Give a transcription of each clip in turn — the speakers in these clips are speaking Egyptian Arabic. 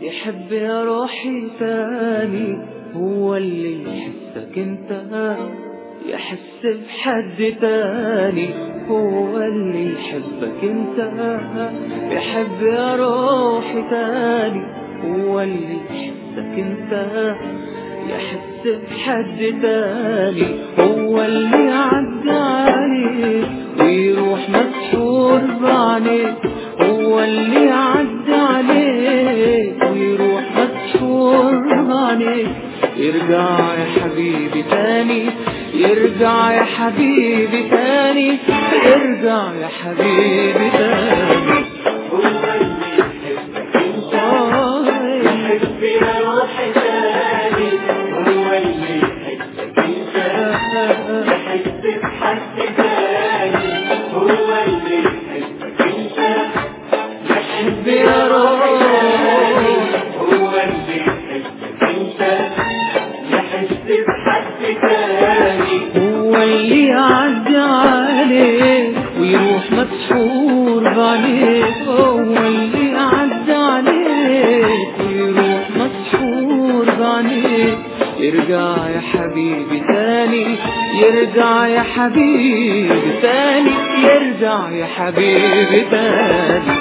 يحب يا روحي تاني هو اللي يحسك انت يحس بحد تاني هو اللي يحبك انت يحب يا روحي تاني هو اللي يحسك انت يحس بحد تاني هو اللي يعدي عليك ويروح مسحور بعينيك هو اللي يعدي عليك ويروح مسحور بعينيك يرجع يا حبيبي تاني يرجع يا حبيبي تاني يرجع يا حبيبي تاني هو اللي يحبك انت آه، يحب يا روحي تاني هو اللي يحبك انت يحس بحد تاني هو اللي يحبك انت يحب يا روحي تاني هو اللي يحبك انت يحس بحد تاني هو اللي يعدي عليك ويروح مسحور بعينيك هو اللي يعدي عليك ويروح مسحور بعينيك يرجع يا حبيبي تاني يرجع يا حبيبي تاني يرجع يا حبيبي تاني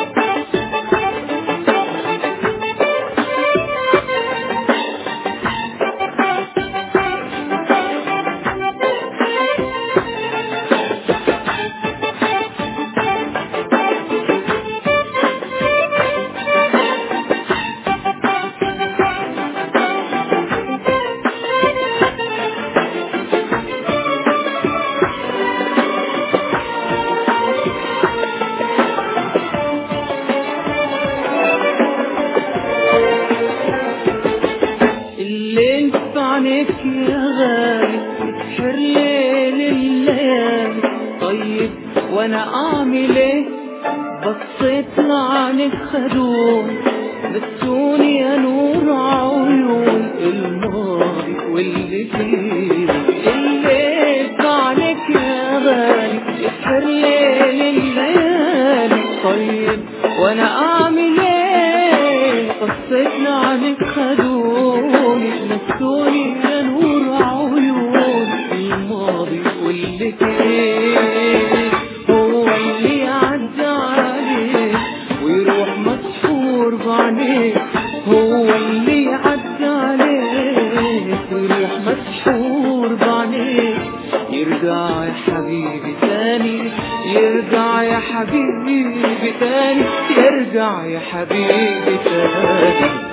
الليل في عينيك يا غالي يسحر ليل الليالي طيب وانا اعمل ايه بصيت لعنك خدوم بتسوني يا نور عيون الماضي واللي فيه الليل في عينيك يا غالي يسحر ليل الليالي طيب وانا اعمل ايه بصيت لعنك خدوني نسوني يا نور عيون الماضي واللي فيه هو اللي يعدي عليك ويروح مسحور بعينيك هو اللي يعدي عليك ويروح مسحور بعينيك يرجع يا حبيبي تاني يرجع يا حبيبي تاني يرجع يا حبيبي تاني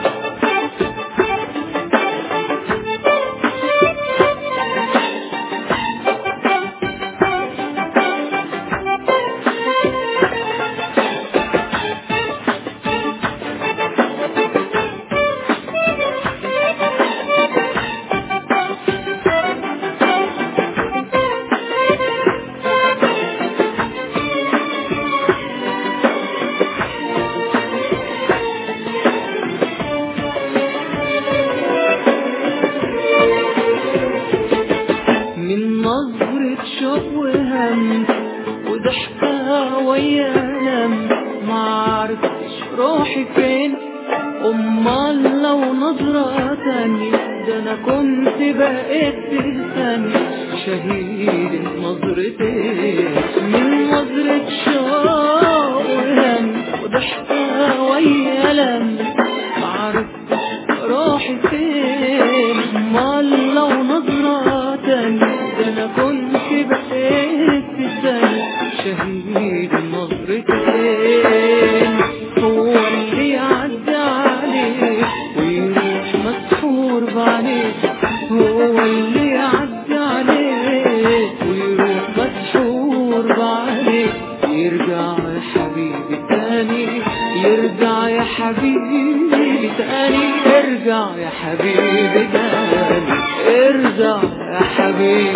من نظرة شوق وهم وضحكة ويا لم ما عرفتش روحي فين امال لو نظرة تانية ده انا كنت بقيت في ثانية شهيد نظرتين من نظرة شوق وهم وضحكة ويا لم ما عرفتش روحي فين امال لو نظرة تانية ده انا كنت بقيت في ثانية شهيد نظرتين هو اللي يعدي عليك ويروح مسحور بعينيك هو اللي يعدي عليك ويروح مسحور بعينيك يرجع يا حبيبي تاني يرجع يا حبيبي تاني ارجع يا حبيبي تاني ارجع يا حبيبي